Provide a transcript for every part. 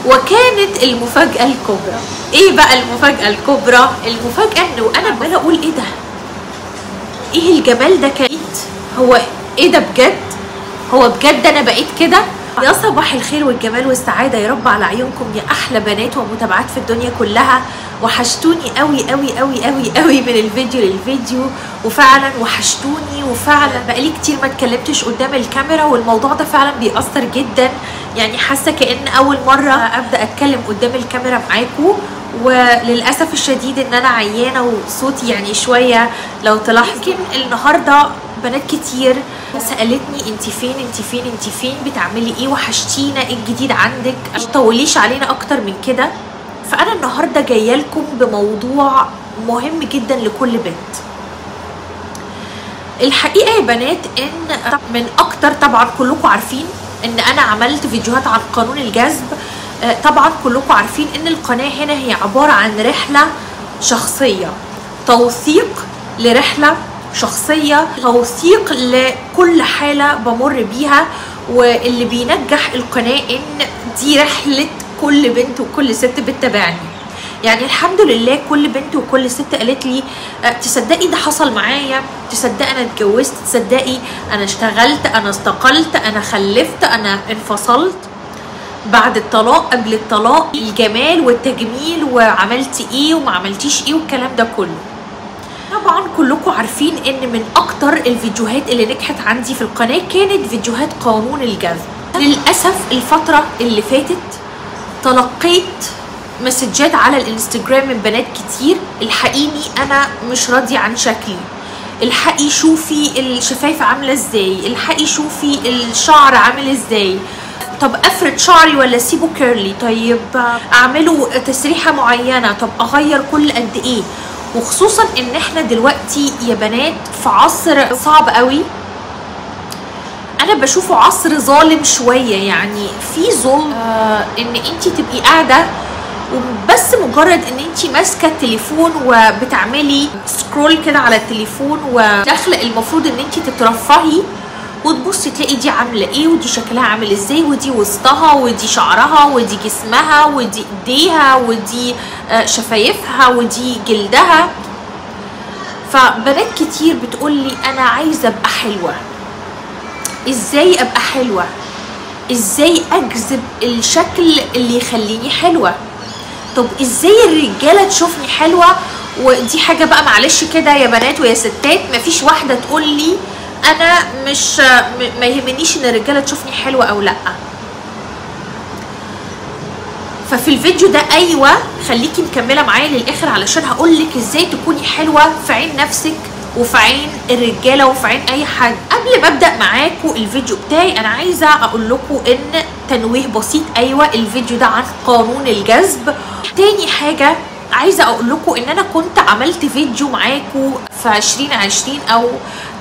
وكانت المفاجاه الكبرى ايه بقى المفاجاه الكبرى المفاجاه انه انا عماله اقول ايه ده ايه الجمال ده كان هو ايه ده بجد هو بجد انا بقيت كده يا صباح الخير والجمال والسعادة يا رب على عيونكم يا أحلى بنات ومتابعات في الدنيا كلها وحشتوني قوي قوي قوي قوي قوي من الفيديو للفيديو وفعلا وحشتوني وفعلا بقالي كتير ما اتكلمتش قدام الكاميرا والموضوع ده فعلا بيأثر جدا يعني حاسة كأن أول مرة أبدأ أتكلم قدام الكاميرا معاكم وللاسف الشديد ان انا عيانه وصوتي يعني شويه لو تلاحظ يمكن النهارده بنات كتير سالتني انت فين انت فين انت فين بتعملي ايه وحشتينا ايه الجديد عندك مش طوليش علينا اكتر من كده فانا النهارده جايه لكم بموضوع مهم جدا لكل بنت الحقيقه يا بنات ان من اكتر طبعا كلكم عارفين ان انا عملت فيديوهات عن قانون الجذب طبعا كلكم عارفين ان القناه هنا هي عباره عن رحله شخصيه توثيق لرحله شخصيه توثيق لكل حاله بمر بيها واللي بينجح القناه ان دي رحله كل بنت وكل ست بتتابعني يعني الحمد لله كل بنت وكل ست قالت لي تصدقي ده حصل معايا تصدقي انا اتجوزت تصدقي انا اشتغلت انا استقلت انا خلفت انا انفصلت بعد الطلاق قبل الطلاق الجمال والتجميل وعملتي ايه وما عملتيش ايه والكلام ده كله طبعا كلكم عارفين ان من اكتر الفيديوهات اللي نجحت عندي في القناه كانت فيديوهات قانون الجذب للاسف الفتره اللي فاتت تلقيت مسجات على الانستجرام من بنات كتير الحقيني انا مش راضيه عن شكلي الحقي شوفي الشفايف عامله ازاي الحقي شوفي الشعر عامل ازاي طب افرد شعري ولا اسيبه كيرلي طيب اعمله تسريحه معينه طب اغير كل قد ايه وخصوصا ان احنا دلوقتي يا بنات في عصر صعب قوي انا بشوفه عصر ظالم شويه يعني في ظلم آه ان انت تبقي قاعده وبس مجرد ان انت ماسكه التليفون وبتعملي سكرول كده على التليفون وداخله المفروض ان انت تترفهي وتبصي تلاقي دي عامله ايه ودي شكلها عامل ازاي ودي وسطها ودي شعرها ودي جسمها ودي ايديها ودي شفايفها ودي جلدها فبنات كتير بتقولي انا عايزه ابقى حلوه ازاي ابقى حلوه ازاي اجذب الشكل اللي يخليني حلوه طب ازاي الرجاله تشوفني حلوه ودي حاجه بقى معلش كده يا بنات ويا ستات مفيش واحده تقول لي انا مش ما يهمنيش ان الرجاله تشوفني حلوه او لا ففي الفيديو ده ايوه خليكي مكمله معايا للاخر علشان هقول لك ازاي تكوني حلوه في عين نفسك وفي عين الرجاله وفي عين اي حد قبل ما ابدا معاكم الفيديو بتاعي انا عايزه اقول لكم ان تنويه بسيط ايوه الفيديو ده عن قانون الجذب تاني حاجه عايزه اقول لكم ان انا كنت عملت فيديو معاكم في 2020 او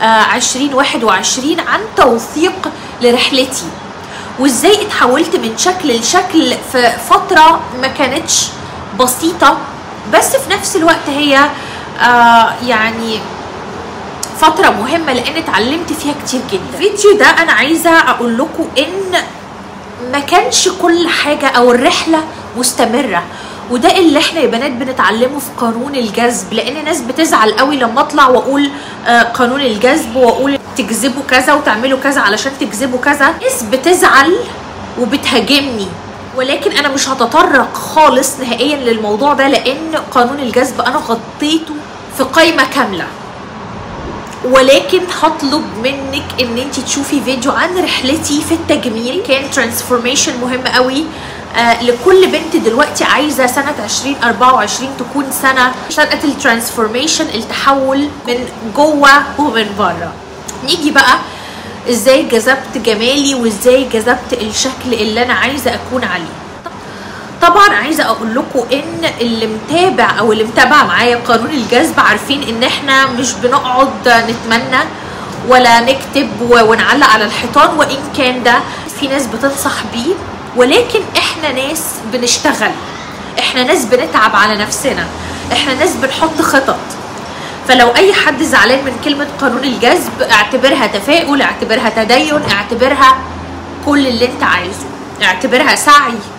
2021 عن توثيق لرحلتي وازاي اتحولت من شكل لشكل في فتره ما كانتش بسيطه بس في نفس الوقت هي آه يعني فترة مهمة لأن اتعلمت فيها كتير جدا الفيديو ده أنا عايزة أقول لكم إن ما كانش كل حاجة أو الرحلة مستمرة وده اللي احنا يا بنات بنتعلمه في قانون الجذب لان ناس بتزعل قوي لما اطلع واقول آه قانون الجذب واقول تجذبوا كذا وتعملوا كذا علشان تجذبوا كذا ناس بتزعل وبتهاجمني ولكن انا مش هتطرق خالص نهائيا للموضوع ده لان قانون الجذب انا غطيته في قائمه كامله ولكن هطلب منك ان انت تشوفي فيديو عن رحلتي في التجميل كان ترانسفورميشن مهم قوي آه لكل بنت دلوقتي عايزه سنه 2024 تكون سنه سنه الترانسفورميشن التحول من جوه ومن بره نيجي بقى ازاي جذبت جمالي وازاي جذبت الشكل اللي انا عايزه اكون عليه طبعا عايزه اقول لكم ان اللي متابع او اللي متابع معايا قانون الجذب عارفين ان احنا مش بنقعد نتمنى ولا نكتب ونعلق على الحيطان وان كان ده في ناس بتنصح بيه ولكن احنا ناس بنشتغل احنا ناس بنتعب على نفسنا احنا ناس بنحط خطط فلو اي حد زعلان من كلمة قانون الجذب اعتبرها تفاؤل اعتبرها تدين اعتبرها كل اللي انت عايزه اعتبرها سعي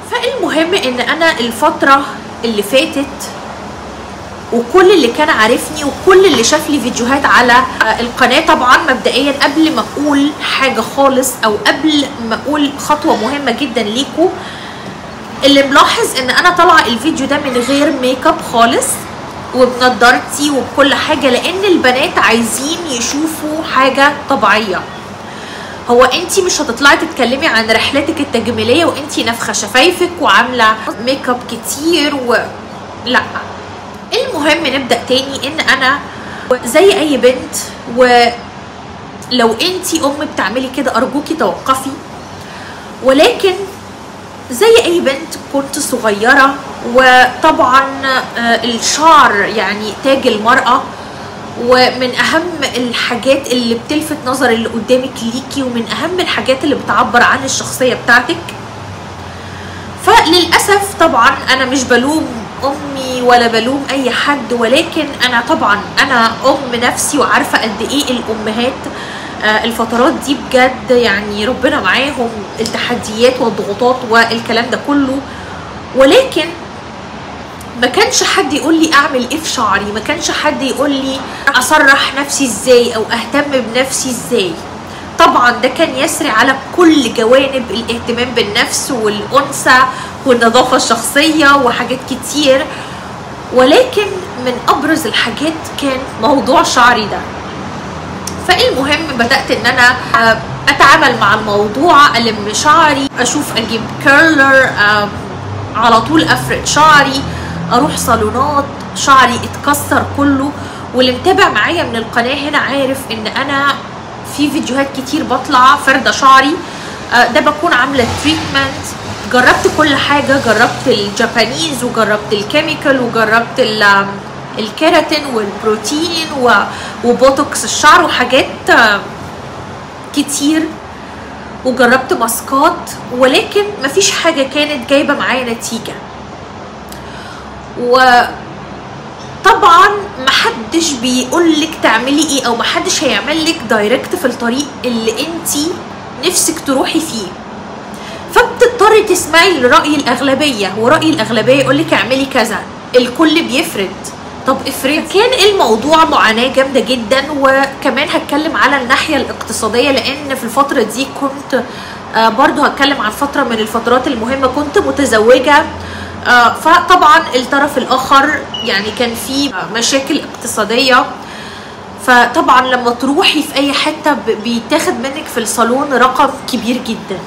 فالمهم ان انا الفتره اللي فاتت وكل اللي كان عارفني وكل اللي شاف لي فيديوهات على آه، القناه طبعا مبدئيا قبل ما اقول حاجه خالص او قبل ما اقول خطوه مهمه جدا ليكم اللي ملاحظ ان انا طالعه الفيديو ده من غير ميك اب خالص وبنضارتي وبكل حاجه لان البنات عايزين يشوفوا حاجه طبيعيه هو انت مش هتطلعي تتكلمي عن رحلتك التجميليه وانت نافخه شفايفك وعامله ميك اب كتير و لا المهم نبدا تاني ان انا زي اي بنت ولو انت ام بتعملي كده ارجوكي توقفي ولكن زي اي بنت كنت صغيره وطبعا آه، الشعر يعني تاج المراه ومن اهم الحاجات اللي بتلفت نظر اللي قدامك ليكي ومن اهم الحاجات اللي بتعبر عن الشخصيه بتاعتك فللاسف طبعا انا مش بلوم امي ولا بلوم اي حد ولكن انا طبعا انا ام نفسي وعارفه قد ايه الامهات آه، الفترات دي بجد يعني ربنا معاهم التحديات والضغوطات والكلام ده كله ولكن ما كانش حد يقول لي اعمل ايه في شعري ما كانش حد يقول لي اصرح نفسي ازاي او اهتم بنفسي ازاي طبعا ده كان يسري على كل جوانب الاهتمام بالنفس والانثى والنظافه الشخصيه وحاجات كتير ولكن من ابرز الحاجات كان موضوع شعري ده فالمهم بدات ان انا آه، اتعامل مع الموضوع الم شعري اشوف اجيب كيرلر على طول افرد شعري اروح صالونات شعري اتكسر كله واللي متابع معايا من القناه هنا عارف ان انا في فيديوهات كتير بطلع فرده شعري آه، ده بكون عامله تريتمنت جربت كل حاجه جربت الجابانيز وجربت الكيميكال وجربت ال- آم، الكيراتين والبروتين و- وبوتوكس الشعر وحاجات آه، كتير وجربت ماسكات ولكن مفيش حاجه كانت جايبه معايا نتيجه وطبعا محدش بيقولك تعملي ايه او محدش هيعملك دايركت في الطريق اللي انتي نفسك تروحي فيه فبتضطري تسمعي لرأي الأغلبية ورأي الأغلبية يقولك اعملي كذا الكل بيفرد طب افرض كان الموضوع معاناة جامدة جدا وكمان هتكلم على الناحية الاقتصادية لأن في الفترة دي كنت آه، برضو هتكلم عن فترة من الفترات المهمة كنت متزوجة آه، فطبعا الطرف الآخر يعني كان في مشاكل اقتصادية فطبعا لما تروحي في أي حتة ب- بيتاخد منك في الصالون رقم كبير جدا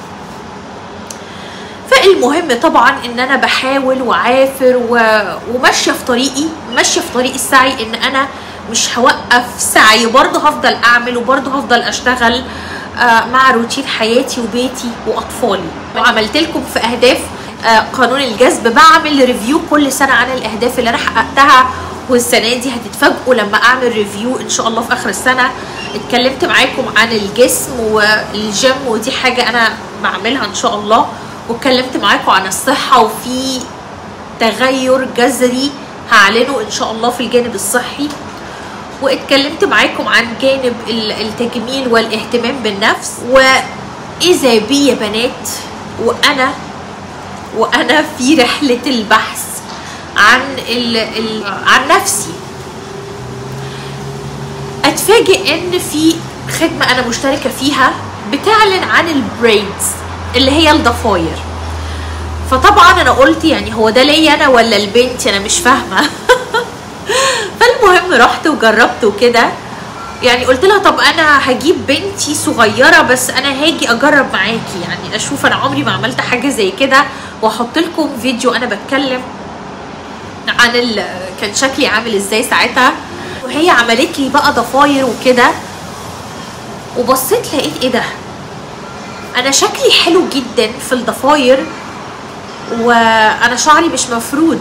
فالمهم طبعا ان انا بحاول وعافر و... وماشيه في طريقي ماشيه في طريق السعي ان انا مش هوقف سعي برضه هفضل اعمل وبرضه هفضل اشتغل آه، مع روتين حياتي وبيتي واطفالي وعملت لكم في اهداف آه، قانون الجذب بعمل ريفيو كل سنه عن الاهداف اللي انا حققتها والسنه دي هتتفاجئوا لما اعمل ريفيو ان شاء الله في اخر السنه اتكلمت معاكم عن الجسم والجيم ودي حاجه انا بعملها ان شاء الله واتكلمت معاكم عن الصحه وفي تغير جذري هعلنه ان شاء الله في الجانب الصحي واتكلمت معاكم عن جانب ال- التجميل والاهتمام بالنفس واذا بي يا بنات وانا وانا في رحله البحث عن ال ال عن نفسي اتفاجئ ان في خدمه انا مشتركه فيها بتعلن عن البريدز اللي هي الضفاير فطبعا انا قلت يعني هو ده ليا انا ولا لبنتي انا مش فاهمه فالمهم رحت وجربت وكده يعني قلت لها طب انا هجيب بنتي صغيره بس انا هاجي اجرب معاكي يعني اشوف انا عمري ما عملت حاجه زي كده واحط لكم فيديو انا بتكلم عن ال... كان شكلي عامل ازاي ساعتها وهي عملت لي بقى ضفاير وكده وبصيت لقيت ايه ده انا شكلي حلو جدا في الضفاير وانا شعري مش مفرود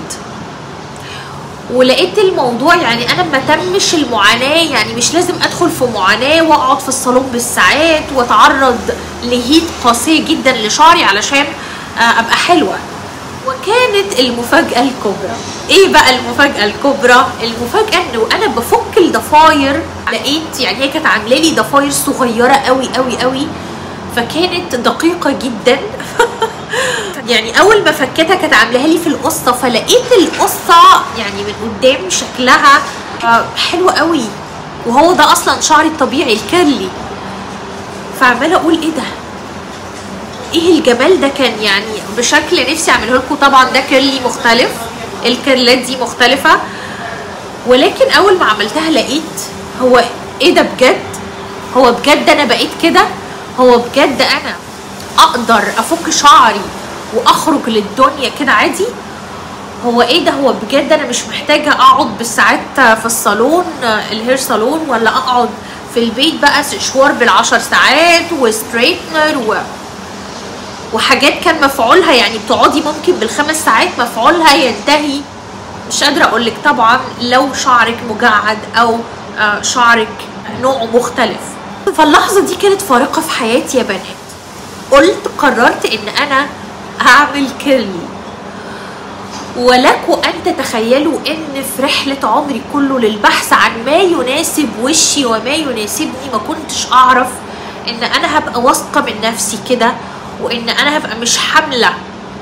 ولقيت الموضوع يعني انا ما تمش المعاناه يعني مش لازم ادخل في معاناه واقعد في الصالون بالساعات واتعرض لهيت قاسيه جدا لشعري علشان آه، ابقى حلوه وكانت المفاجاه الكبرى ايه بقى المفاجاه الكبرى المفاجاه انه انا بفك الضفاير لقيت يعني هي كانت عامله لي ضفاير صغيره قوي قوي قوي فكانت دقيقه جدا يعني اول ما فكيتها كانت عاملاها لي في القصه فلقيت القصه يعني من قدام شكلها آه، حلو قوي وهو ده اصلا شعري الطبيعي الكيرلي فعماله اقول ايه ده ايه الجمال ده كان يعني بشكل نفسي اعمله لكم طبعا ده كيرلي مختلف الكيرلات دي مختلفه ولكن اول ما عملتها لقيت هو ايه ده بجد هو بجد انا بقيت كده هو بجد انا اقدر افك شعري واخرج للدنيا كده عادي هو ايه ده هو بجد انا مش محتاجه اقعد بالساعات في الصالون الهير صالون ولا اقعد في البيت بقى شوار بالعشر ساعات وستريتنر و... وحاجات كان مفعولها يعني بتقعدي ممكن بالخمس ساعات مفعولها ينتهي مش قادره اقول لك طبعا لو شعرك مجعد او آه، شعرك نوعه مختلف فاللحظه دي كانت فارقه في حياتي يا بنات قلت قررت ان انا هعمل كيرلي ولكم ان تتخيلوا ان في رحله عمري كله للبحث عن ما يناسب وشي وما يناسبني ما كنتش اعرف ان انا هبقى واثقه من نفسي كده وان انا هبقى مش حامله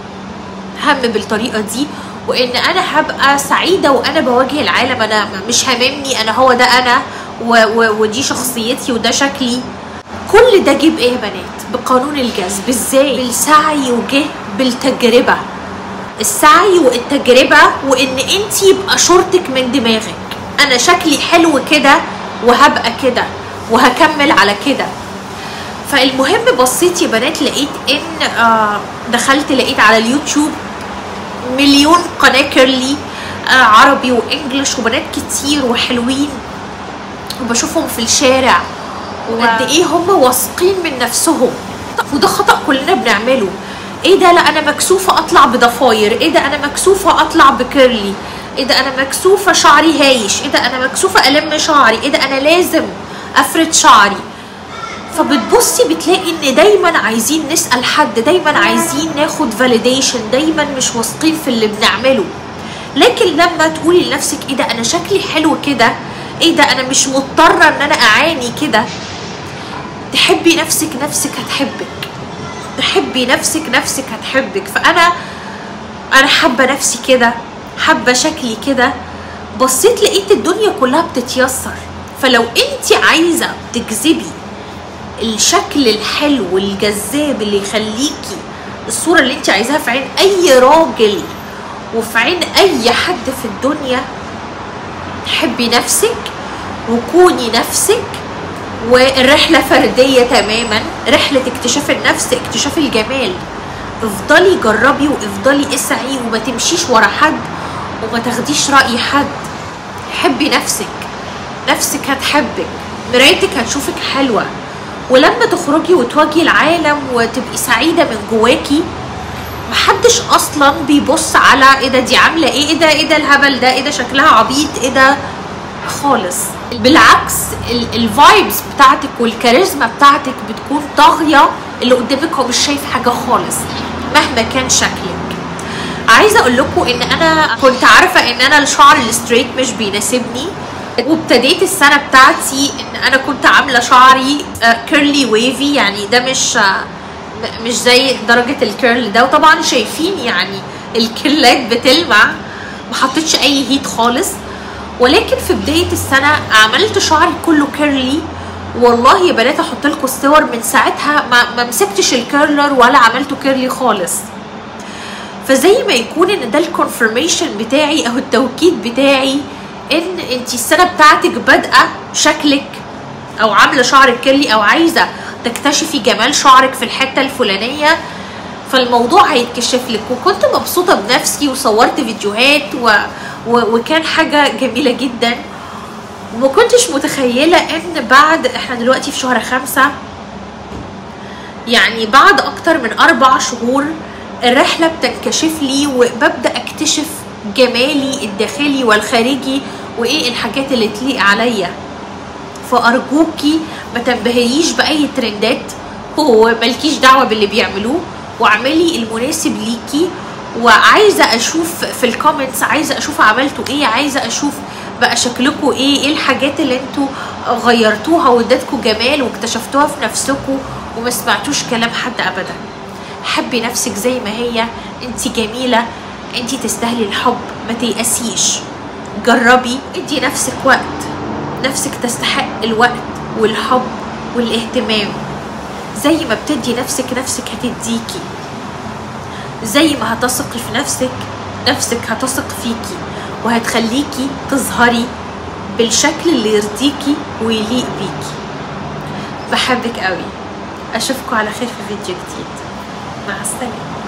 هم بالطريقه دي وان انا هبقى سعيده وانا بواجه العالم انا مش هاممني انا هو ده انا و و ودي شخصيتي وده شكلي كل ده جه بايه يا بنات بقانون الجذب ازاي بالسعي وجه بالتجربه السعي والتجربه وان انت يبقى شورتك من دماغك انا شكلي حلو كده وهبقى كده وهكمل على كده فالمهم بصيت يا بنات لقيت ان آه دخلت لقيت على اليوتيوب مليون قناه كيرلي آه عربي وانجلش وبنات كتير وحلوين وبشوفهم في الشارع وقد ايه هم واثقين من نفسهم وده خطا كلنا بنعمله ايه ده لا انا مكسوفه اطلع بضفاير ايه ده انا مكسوفه اطلع بكيرلي ايه ده انا مكسوفه شعري هايش ايه ده انا مكسوفه الم شعري ايه ده انا لازم افرد شعري فبتبصي بتلاقي ان دايما عايزين نسال حد دايما عايزين ناخد فاليديشن دايما مش واثقين في اللي بنعمله لكن لما تقولي لنفسك ايه ده انا شكلي حلو كده ايه ده انا مش مضطره ان انا اعاني كده تحبي نفسك نفسك هتحبك تحبي نفسك نفسك هتحبك فانا انا حابه نفسي كده حابه شكلي كده بصيت لقيت الدنيا كلها بتتيسر فلو انت عايزه تجذبي الشكل الحلو الجذاب اللي يخليكي الصوره اللي انت عايزاها في عين اي راجل وفي عين اي حد في الدنيا حبي نفسك وكوني نفسك والرحلة فردية تماما رحلة اكتشاف النفس اكتشاف الجمال افضلي جربي وافضلي اسعي وما تمشيش ورا حد وما تاخديش رأي حد حبي نفسك نفسك هتحبك مرايتك هتشوفك حلوة ولما تخرجي وتواجهي العالم وتبقي سعيدة من جواكي محدش اصلا بيبص على ايه ده دي عامله ايه ايه ده ايه ده الهبل ده ايه ده شكلها عبيط ايه ده خالص بالعكس الفايبس بتاعتك والكاريزما بتاعتك بتكون طاغيه اللي قدامك هو مش شايف حاجه خالص مهما كان شكلك عايزه اقول لكم ان انا كنت عارفه ان انا الشعر الستريت مش بيناسبني وابتديت السنه بتاعتي ان انا كنت عامله شعري كيرلي ويفي يعني ده مش مش زي درجه الكيرل ده وطبعا شايفين يعني الكيرلات بتلمع ما حطيتش اي هيت خالص ولكن في بدايه السنه عملت شعري كله كيرلي والله يا بنات احط لكم الصور من ساعتها ما, ما مسكتش الكيرلر ولا عملته كيرلي خالص فزي ما يكون ان ده الكونفرميشن بتاعي او التوكيد بتاعي ان انت السنه بتاعتك بادئه شكلك او عامله شعرك كيرلي او عايزه تكتشفي جمال شعرك في الحته الفلانيه فالموضوع هيتكشف لك وكنت مبسوطه بنفسي وصورت فيديوهات و... و... وكان حاجه جميله جدا وما كنتش متخيله ان بعد احنا دلوقتي في شهر خمسة يعني بعد اكتر من اربع شهور الرحله بتنكشف لي وببدا اكتشف جمالي الداخلي والخارجي وايه الحاجات اللي تليق عليا فارجوكي ما تنبهريش باي ترندات هو مالكيش دعوه باللي بيعملوه واعملي المناسب ليكي وعايزه اشوف في الكومنتس عايزه اشوف عملتوا ايه عايزه اشوف بقى شكلكم ايه ايه الحاجات اللي انتوا غيرتوها وادتكم جمال واكتشفتوها في نفسكم وما سمعتوش كلام حد ابدا حبي نفسك زي ما هي انت جميله انت تستاهلي الحب ما تيأسيش جربي ادي نفسك وقت نفسك تستحق الوقت والحب والاهتمام زي ما بتدي نفسك نفسك هتديكي زي ما هتثقي في نفسك نفسك هتثق فيكي وهتخليكي تظهري بالشكل اللي يرضيكي ويليق بيكي بحبك قوي اشوفكم على خير في فيديو جديد مع السلامه